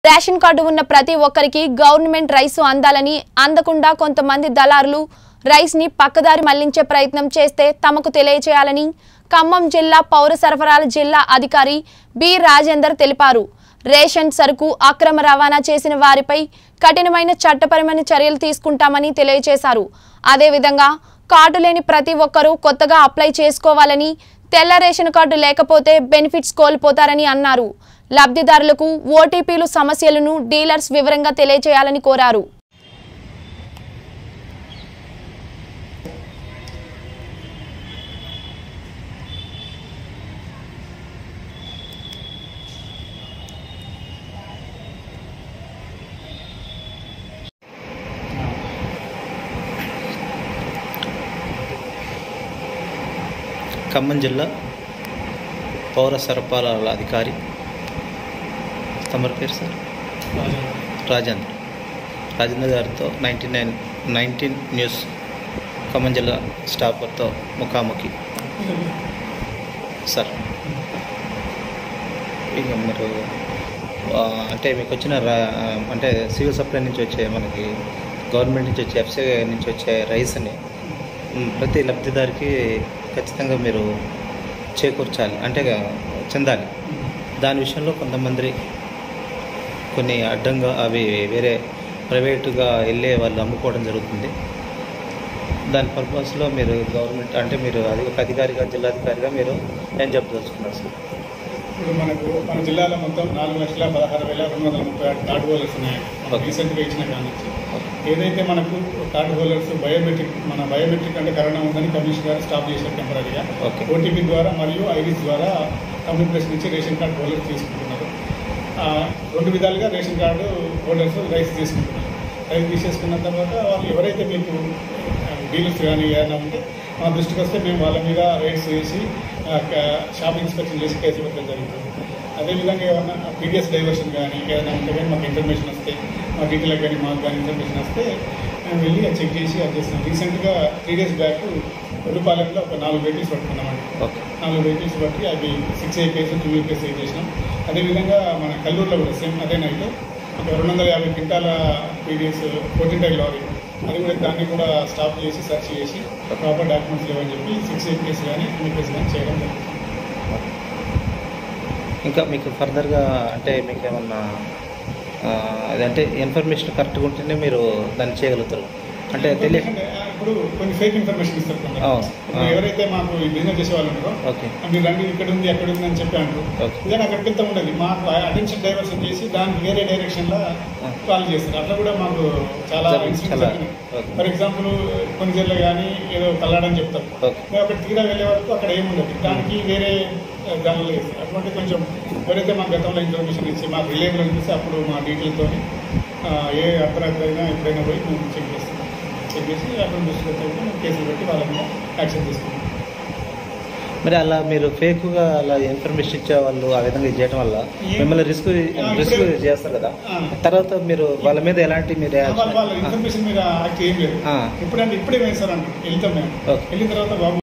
Ration card ఉన్న ప్రతి ఒక్కరికి గవర్నమెంట్ రైసు అందాలని అందకుండా కొంతమంది దళారులు రైస్ ని పక్కదారి మళ్లించే ప్రయత్నం చేస్తే తమకు తెలియచేయాలని ఖమ్మం జిల్లా పౌర సరఫరాల జిల్లా అధికారి బి రాజేందర్ తెలిపారు రేషన్ సరుకు అక్రమ రవాణా చేసిన వారిపై కఠినమైన చట్టపరమైన చర్యలు తీసుకుంటామని తెలియజేశారు అదేవిధంగా కార్డు లేని ప్రతి ఒక్కరూ కొత్తగా అప్లై చేసుకోవాలని తెల్ల రేషన్ కార్డు లేకపోతే బెనిఫిట్స్ కోల్పోతారని అన్నారు లబ్ధిదారులకు ఓటీపీలు సమస్యలను డీలర్స్ వివరంగా తెలియజేయాలని కోరారు ఖమ్మం జిల్లా పౌర సరఫరాల అధికారి తమరి పేరు సార్ రాజేంద్ర రాజేంద్ర గారితో ninety nine nineteen news Khammam జిల్లా స్టాఫర్తో ముఖాముఖి సార్ ఇక మీరు ఆ, అంటే మీకు వచ్చిన రా అంటే సివిల్ సప్లై నుంచి వచ్చే మనకి గవర్నమెంట్ నుంచి వచ్చే ఎఫ్సీ నుంచి వచ్చే రైస్ని మ్, ప్రతి లబ్ధిదారికి ఖచ్చితంగా మీరు చేకూర్చాలి అంటే చెందాలి దాని విషయంలో కొంతమంది కొన్ని అడ్డంగా అవి వేరే ప్రైవేటుగా వెళ్ళే వాళ్ళు అమ్ముకోవడం జరుగుతుంది దాని పర్పస్లో మీరు గవర్నమెంట్ అంటే మీరు అది ఒక అధికారిగా జిల్లాధికారిగా మీరు ఏం చెప్పదలుచుకున్నారు సార్ ఇప్పుడు మనకు మన జిల్లాలో మొత్తం నాలుగు లక్షల పదహారు వేల రెండు వందల ముప్పై ఆరు కార్డు హోల్డర్స్ ఉన్నాయి Okay. రీసెంట్గా ఇచ్చిన కాడి నుంచి ఏదైతే మనకు కార్డు హోల్డర్స్ బయోమెట్రిక్ మన బయోమెట్రిక్ అంటే కరోనా ఉందని కమిషన్ గారు స్టాప్ చేశారు టెంపరీగా Okay. ఓటీపీ ద్వారా మరియు ఐడీస్ ద్వారా కమ్యూనికేషన్ నుంచి రేషన్ కార్డు హోల్డర్స్ తీసుకుంటున్నారు ఆ, రెండు విధాలుగా రేషన్ కార్డు హోల్డర్స్ రైస్ తీసుకుంటున్నారు రైస్ తీసేసుకున్న తర్వాత వాళ్ళు ఎవరైతే మీకు డీలర్స్ కానీ ఏదైనా ఉంటే మా దృష్టికి వస్తే మేము వాళ్ళ మీద రేట్స్ వేసి ఆ, క- షాప్ ఇన్స్పెక్షన్ చేసి కేసు పెట్టడం జరుగుతుంది అదేవిధంగా ఏమన్నా పీడిఎస్ డైవర్షన్ కానీ ఏదైనా ఉంటే కానీ మాకు ఇన్ఫర్మేషన్ వస్తే మా డీటెయిల్కి కానీ మాకు కానీ ఇన్ఫర్మేషన్ వస్తే మేము వెళ్ళి అది చెక్ చేసి అది చేస్తాం రీసెంట్గా త్రీ డేస్ బ్యాక్ ఉల్లిపాలెంలో ఒక నాలుగు వెహికల్స్ పట్టుకున్నామండి ఓకే నాలుగు వెహికల్స్ బట్టి అవి six APS two APS A చేసినాం అదేవిధంగా మన కల్లూరులో కూడా సేమ్ అదే నైట్ ఒక రెండు వందల యాభై క్వింటాల పీడిఎస్ ఫోర్టీన్ టైల్ లారీ అది కూడా దాన్ని కూడా స్టాప్ చేసి సెర్చ్ చేసి ప్రాపర్ డాక్యుమెంట్స్ లేవని చెప్పి సిక్స్ ఏపీఎస్ కానీ ఏపీఎస్ కానీ చేయడం జరుగుతుంది ఇంకా మీకు ఫర్దర్గా అంటే మీకు ఏమన్నా ఆ, అదంటే ఇన్ఫర్మేషన్ కరెక్ట్గా ఉంటేనే మీరు దాన్ని చేయగలుగుతారు అంటే తెలియ ఎందుకంటే, ఆ, ఇప్పుడు కొన్ని ఫేక్ ఇన్ఫర్మేషన్ ఇస్తారు కొందరు. అవును. ఇప్పుడు ఆ. ఎవరైతే మాకు ఈ బిజినెస్ చేసే వాళ్ళు ఉంటారో ఓకే ఆ, మీరు రండి ఇక్కడ ఉంది అక్కడ ఉంది అని చెప్పి అంటారు ఓకే. ఇదే అక్కడికి వెళ్తా ఉండదు మాకు అటెన్షన్ డైవర్షన్ చేసి దానికి వేరే డైరెక్షన్ లో ఆ. కాల్ చేస్తారు అట్లా కూడా మాకు చాలా జరుగు- ఇన్సిడెంట్స్ చాలా. జరిగినాయి ఓకే. ఫర్ ఎగ్జాంపుల్ కొన్ని జిల్లా కానీ ఏదో కల్లాడని చెప్తారు ఓకే. మేము అక్కడ తీరా వెళ్ళే వరకు అక్కడ ఏముండదు దానికి వేరే ఆ, దానిలో వేస్తారు అటువంటి కొంచెం ఎవరైతే మాకు గతంలో ఇన్ఫర్మేషన్ ఇచ్చి మాకు రిలేబుల్ అనిపిస్తే అప్పుడు మా డీటెయిల్తో ఏ అర్ధరాత్రి అయినా ఎప్పుడైనా పోయి మేము చెక్ చేస్తాం చెక్ చేసి అక్కడ దృష్టిలో పెట్టి మేము కేసులు పెట్టి వాళ్ళ మీద యాక్షన్ తీసుకుంటాం మరి అలా మీరు ఫేక్గా అలా ఇన్ఫర్మేషన్ ఇచ్చే వాళ్ళు ఆ విధంగా చేయడం వల్ల ఏ- మిమ్మల్ని రిస్క్ ఆ, రిస్క్ ఇప్పుడే- చేస్తారు కదా ఆ. తర్వాత మీరు వాళ్ళ మీద ఎలాంటి మీరు వాళ్ళ వాళ్ళ reaction- ఇన్ఫర్మేషన్ మీద యాక్ట్ ఏం లేదు ఆ. ఇప్పుడంటే ఇప్పుడే వేస్తారంట వెళ్తాం మేము ఓకే. వెళ్ళిన తర్వాత బాబు